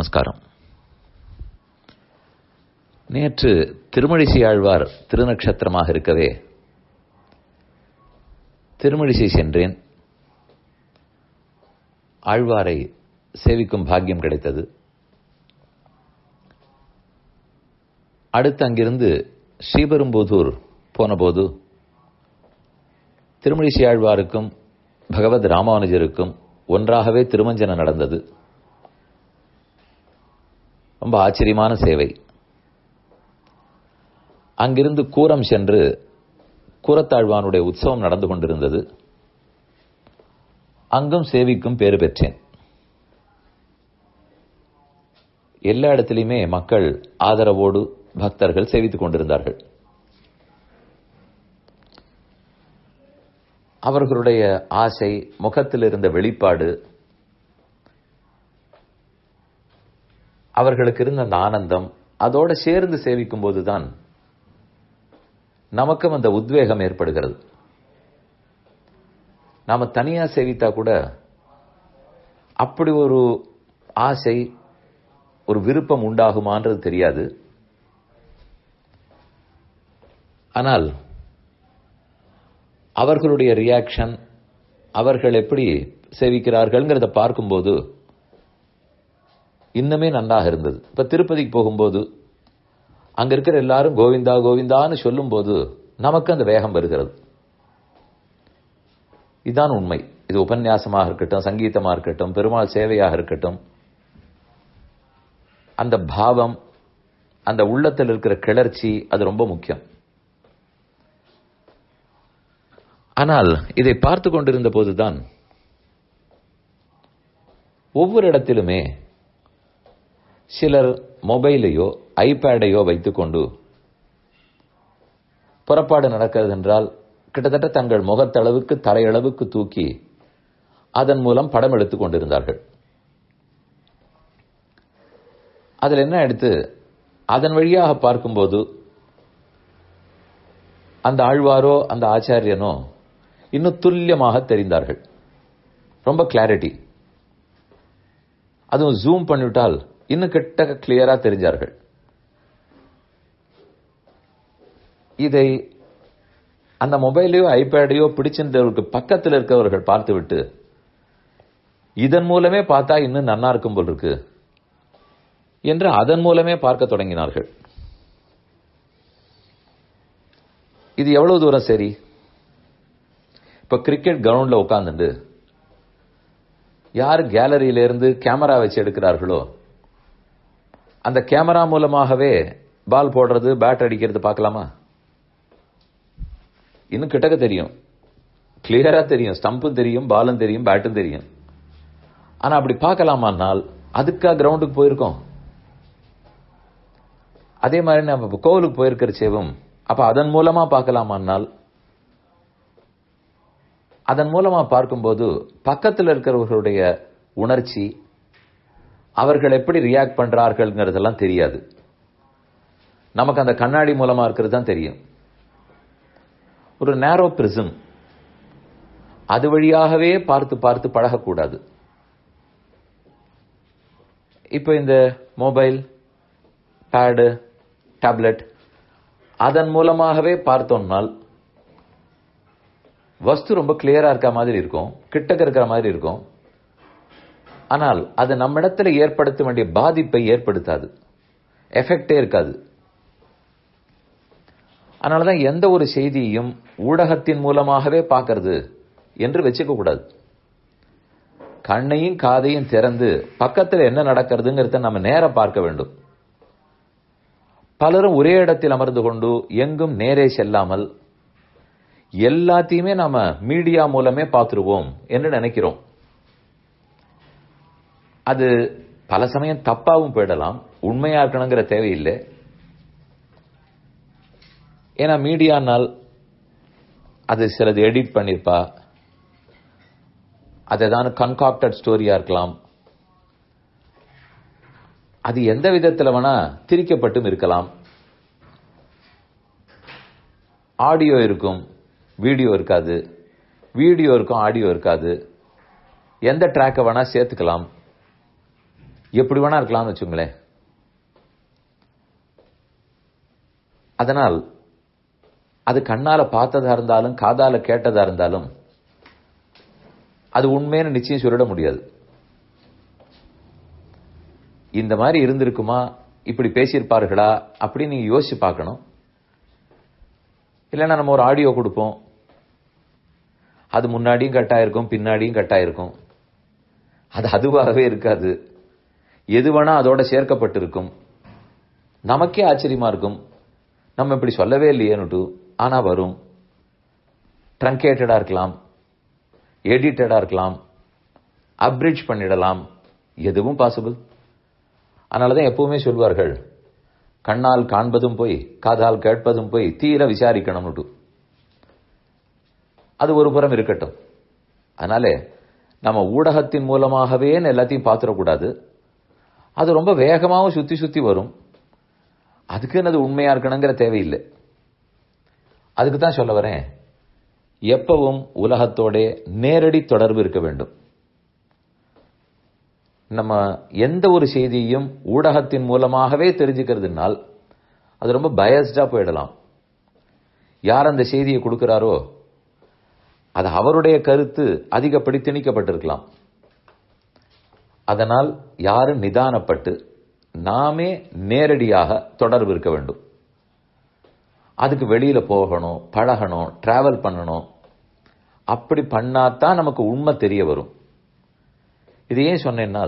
நமஸ்காரம் நேற்று திருமழிசை ஆழ்வார் திருநக்ஷத்திரமாக இருக்கவே திருமழிசை சென்றேன் ஆழ்வாரை சேவிக்கும் பாக்கியம் கிடைத்தது அடுத்து அங்கிருந்து ஸ்ரீபெரும்புதூர் போனபோது திருமழிசை ஆழ்வாருக்கும் பகவத் ராமானுஜருக்கும் ஒன்றாகவே திருமஞ்சனம் நடந்தது ரொம்ப ஆச்சரியமான சேவை அங்கிருந்து கூரம் சென்று கூரத்தாழ்வானுடைய உற்சவம் நடந்து கொண்டிருந்தது அங்கும் சேவிக்கும் பேறு பெற்றேன் எல்லா இடத்திலுமே மக்கள் ஆதரவோடு பக்தர்கள் சேவித்துக் கொண்டிருந்தார்கள் அவர்களுடைய ஆசை முகத்தில் இருந்த வெளிப்பாடு அவர்களுக்கு இருந்த அந்த ஆனந்தம் அதோட சேர்ந்து சேவிக்கும் போதுதான் நமக்கும் அந்த உத்வேகம் ஏற்படுகிறது நாம தனியா சேவித்தா கூட அப்படி ஒரு ஆசை ஒரு விருப்பம் உண்டாகுமான்றது தெரியாது ஆனால் அவர்களுடைய ரியாக்ஷன் அவர்கள் எப்படி சேவிக்கிறார்கள்ங்கிறத பார்க்கும்போது இன்னுமே நன்றாக இருந்தது இப்ப திருப்பதிக்கு போகும்போது அங்க இருக்கிற எல்லாரும் கோவிந்தா கோவிந்தான்னு சொல்லும் போது நமக்கு அந்த வேகம் வருகிறது இதுதான் உண்மை இது உபன்யாசமாக இருக்கட்டும் சங்கீதமாக இருக்கட்டும் பெருமாள் சேவையாக இருக்கட்டும் அந்த பாவம் அந்த உள்ளத்தில் இருக்கிற கிளர்ச்சி அது ரொம்ப முக்கியம் ஆனால் இதை பார்த்து கொண்டிருந்த போதுதான் ஒவ்வொரு இடத்திலுமே சிலர் மொபைலையோ ஐபேடையோ வைத்துக்கொண்டு புறப்பாடு நடக்கிறது என்றால் கிட்டத்தட்ட தங்கள் முகத்தளவுக்கு தரையளவுக்கு தூக்கி அதன் மூலம் படம் எடுத்துக் கொண்டிருந்தார்கள் அதில் என்ன எடுத்து அதன் வழியாக பார்க்கும்போது அந்த ஆழ்வாரோ அந்த ஆச்சாரியனோ இன்னும் துல்லியமாக தெரிந்தார்கள் ரொம்ப கிளாரிட்டி அதுவும் ஜூம் பண்ணிவிட்டால் இன்னும் கிட்ட கிளியரா தெரிஞ்சார்கள் இதை அந்த மொபைலையோ ஐபேடையோ பிடிச்சிருந்தவர்களுக்கு பக்கத்தில் இருக்கிறவர்கள் பார்த்துவிட்டு இதன் மூலமே பார்த்தா இன்னும் நன்னா இருக்கும் போல் இருக்கு என்று அதன் மூலமே பார்க்க தொடங்கினார்கள் இது எவ்வளவு தூரம் சரி இப்ப கிரிக்கெட் கிரவுண்ட்ல உட்காந்துட்டு யார் கேலரியில இருந்து கேமரா வச்சு எடுக்கிறார்களோ அந்த கேமரா மூலமாகவே பால் போடுறது பேட் அடிக்கிறது பார்க்கலாமா இன்னும் கிட்டக்க தெரியும் கிளியரா தெரியும் ஸ்டம்பும் தெரியும் பாலும் தெரியும் பேட்டும் தெரியும் ஆனா அப்படி பார்க்கலாமானால் அதுக்கா கிரவுண்டுக்கு போயிருக்கோம் அதே மாதிரி நம்ம கோவிலுக்கு போயிருக்கிற சேவும் அப்ப அதன் மூலமா பார்க்கலாமானால் அதன் மூலமா பார்க்கும்போது பக்கத்தில் இருக்கிறவர்களுடைய உணர்ச்சி அவர்கள் எப்படி ரியாக்ட் பண்றார்கள்ங்கிறதெல்லாம் தெரியாது நமக்கு அந்த கண்ணாடி மூலமா இருக்கிறது தான் தெரியும் ஒரு நேரோ பிரிசம் அது வழியாகவே பார்த்து பார்த்து பழகக்கூடாது இப்போ இந்த மொபைல் பேடு டேப்லெட் அதன் மூலமாகவே பார்த்தோம்னால் வஸ்து ரொம்ப கிளியரா இருக்க மாதிரி இருக்கும் கிட்டக்க இருக்கிற மாதிரி இருக்கும் ஆனால் அது நம்மிடத்தில் ஏற்படுத்த வேண்டிய பாதிப்பை ஏற்படுத்தாது எஃபெக்டே இருக்காது அதனாலதான் எந்த ஒரு செய்தியையும் ஊடகத்தின் மூலமாகவே பார்க்கறது என்று வச்சுக்க கூடாது கண்ணையும் காதையும் திறந்து பக்கத்தில் என்ன நடக்கிறதுங்கிறத நம்ம நேர பார்க்க வேண்டும் பலரும் ஒரே இடத்தில் அமர்ந்து கொண்டு எங்கும் நேரே செல்லாமல் எல்லாத்தையுமே நாம மீடியா மூலமே பார்த்துருவோம் என்று நினைக்கிறோம் அது பல சமயம் தப்பாவும் போயிடலாம் உண்மையா இருக்கணுங்கிற தேவையில்லை ஏன்னா மீடியானால் அது சிலது எடிட் பண்ணிருப்பா அது ஏதாவது கன்காக்டட் ஸ்டோரியா இருக்கலாம் அது எந்த விதத்தில் வேணா திரிக்கப்பட்டும் இருக்கலாம் ஆடியோ இருக்கும் வீடியோ இருக்காது வீடியோ இருக்கும் ஆடியோ இருக்காது எந்த ட்ராக்கை வேணா சேர்த்துக்கலாம் எப்படி வேணா இருக்கலாம்னு வச்சுங்களேன் அதனால் அது கண்ணால பார்த்ததா இருந்தாலும் காதால கேட்டதா இருந்தாலும் அது உண்மைன்னு நிச்சயம் சொல்லிட முடியாது இந்த மாதிரி இருந்திருக்குமா இப்படி பேசியிருப்பார்களா அப்படின்னு நீங்க யோசிச்சு பார்க்கணும் இல்லைன்னா நம்ம ஒரு ஆடியோ கொடுப்போம் அது முன்னாடியும் கட்டாயிருக்கும் பின்னாடியும் கட்டாயிருக்கும் அது அதுவாகவே இருக்காது எது வேணா அதோட சேர்க்கப்பட்டிருக்கும் நமக்கே ஆச்சரியமா இருக்கும் நம்ம இப்படி சொல்லவே இல்லையேன்னுட்டு ஆனா வரும் ட்ரங்கேட்டடா இருக்கலாம் எடிட்டடா இருக்கலாம் அப்ரிட்ஜ் பண்ணிடலாம் எதுவும் பாசிபிள் அதனாலதான் எப்பவுமே சொல்வார்கள் கண்ணால் காண்பதும் போய் காதால் கேட்பதும் போய் தீர விசாரிக்கணும்னுட்டு அது ஒரு புறம் இருக்கட்டும் அதனால நம்ம ஊடகத்தின் மூலமாகவே எல்லாத்தையும் பார்த்துடக்கூடாது அது ரொம்ப வேகமாகவும் சுத்தி சுத்தி வரும் அதுக்குன்னு அது உண்மையா இருக்கணுங்கிற தேவையில்லை அதுக்கு தான் சொல்ல வரேன் எப்பவும் உலகத்தோட நேரடி தொடர்பு இருக்க வேண்டும் நம்ம எந்த ஒரு செய்தியையும் ஊடகத்தின் மூலமாகவே தெரிஞ்சுக்கிறதுனால் அது ரொம்ப பயஸ்டா போயிடலாம் யார் அந்த செய்தியை கொடுக்கிறாரோ அது அவருடைய கருத்து அதிகப்படி திணிக்கப்பட்டிருக்கலாம் அதனால் யாரும் நிதானப்பட்டு நாமே நேரடியாக தொடர்பு இருக்க வேண்டும் அதுக்கு வெளியில போகணும் பழகணும் டிராவல் பண்ணணும் அப்படி பண்ணாதான் நமக்கு உண்மை தெரிய வரும் இது ஏன் சொன்னேன்னா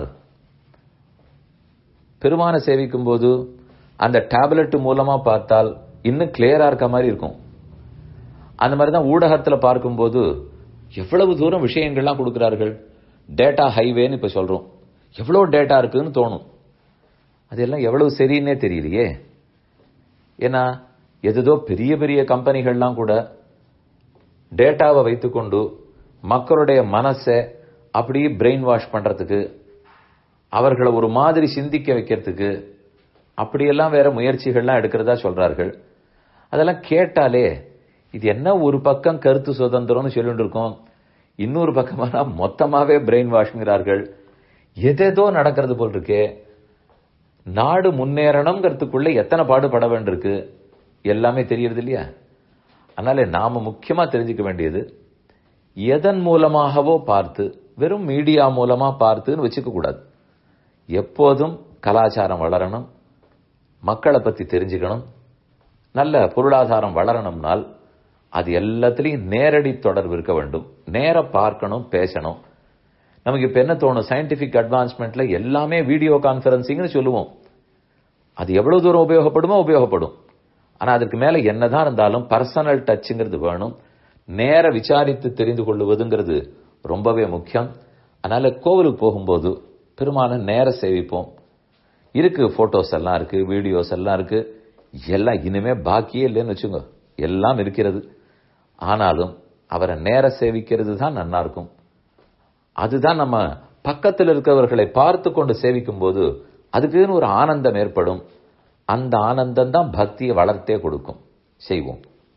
பெருமான சேவிக்கும் போது அந்த டேப்லெட் மூலமா பார்த்தால் இன்னும் கிளியரா இருக்க மாதிரி இருக்கும் அந்த மாதிரி தான் ஊடகத்தில் பார்க்கும்போது எவ்வளவு தூரம் விஷயங்கள்லாம் கொடுக்கிறார்கள் டேட்டா ஹைவேன்னு இப்ப சொல்றோம் எவ்வளவு டேட்டா இருக்குன்னு தோணும் அதெல்லாம் எவ்வளவு சரின்னே தெரியலையே ஏன்னா எதுதோ பெரிய பெரிய கம்பெனிகள்லாம் கூட டேட்டாவை வைத்துக்கொண்டு மக்களுடைய மனசை அப்படியே பிரெயின் வாஷ் பண்றதுக்கு அவர்களை ஒரு மாதிரி சிந்திக்க வைக்கிறதுக்கு அப்படியெல்லாம் வேற முயற்சிகள்லாம் எடுக்கிறதா சொல்றார்கள் அதெல்லாம் கேட்டாலே இது என்ன ஒரு பக்கம் கருத்து சுதந்திரம்னு சொல்லிட்டு இருக்கோம் இன்னொரு பக்கமா மொத்தமாவே பிரெயின் வாஷ்ங்கிறார்கள் எதேதோ நடக்கிறது போல் இருக்கே நாடு முன்னேறணுங்கிறதுக்குள்ள எத்தனை பாடுபட வேண்டியிருக்கு எல்லாமே தெரியறது இல்லையா அதனால நாம முக்கியமா தெரிஞ்சுக்க வேண்டியது எதன் மூலமாகவோ பார்த்து வெறும் மீடியா மூலமா பார்த்துன்னு வச்சுக்க கூடாது எப்போதும் கலாச்சாரம் வளரணும் மக்களை பத்தி தெரிஞ்சுக்கணும் நல்ல பொருளாதாரம் வளரணும்னால் அது எல்லாத்துலயும் நேரடி தொடர்பு இருக்க வேண்டும் நேர பார்க்கணும் பேசணும் நமக்கு இப்ப என்ன தோணும் சயின்டிபிக் அட்வான்ஸ்மெண்ட்ல எல்லாமே வீடியோ கான்பரன்சிங்னு சொல்லுவோம் அது எவ்வளவு தூரம் உபயோகப்படுமோ உபயோகப்படும் ஆனா அதுக்கு மேல என்னதான் இருந்தாலும் பர்சனல் டச்சுங்கிறது வேணும் நேர விசாரித்து தெரிந்து கொள்ளுவதுங்கிறது ரொம்பவே முக்கியம் அதனால கோவிலுக்கு போகும்போது பெருமான நேர சேவிப்போம் இருக்கு போட்டோஸ் எல்லாம் இருக்கு வீடியோஸ் எல்லாம் இருக்கு எல்லாம் இனிமே பாக்கியே இல்லைன்னு வச்சுங்க எல்லாம் இருக்கிறது ஆனாலும் அவரை நேர சேவிக்கிறது தான் நன்னா இருக்கும் அதுதான் நம்ம பக்கத்தில் இருக்கிறவர்களை பார்த்து கொண்டு சேவிக்கும் போது அதுக்குன்னு ஒரு ஆனந்தம் ஏற்படும் அந்த ஆனந்தம் தான் பக்தியை வளர்த்தே கொடுக்கும் செய்வோம்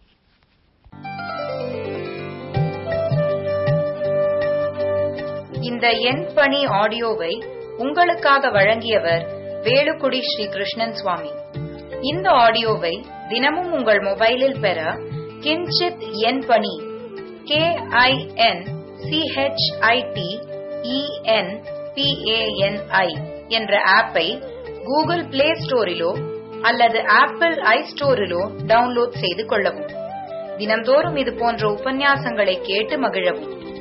இந்த எண் பணி ஆடியோவை உங்களுக்காக வழங்கியவர் வேலுக்குடி ஸ்ரீ கிருஷ்ணன் சுவாமி இந்த ஆடியோவை தினமும் உங்கள் மொபைலில் பெற கிஞ்சித் எண் பணி கே ஐ என் சிஹெச்ஐடி இஎன் பிஏஎன்ஐ என்ற ஆப்பை கூகுள் பிளே ஸ்டோரிலோ அல்லது ஆப்பிள் ஐ ஸ்டோரிலோ டவுன்லோட் செய்து கொள்ளவும் தினம்தோறும் இது போன்ற உபன்யாசங்களை கேட்டு மகிழவும்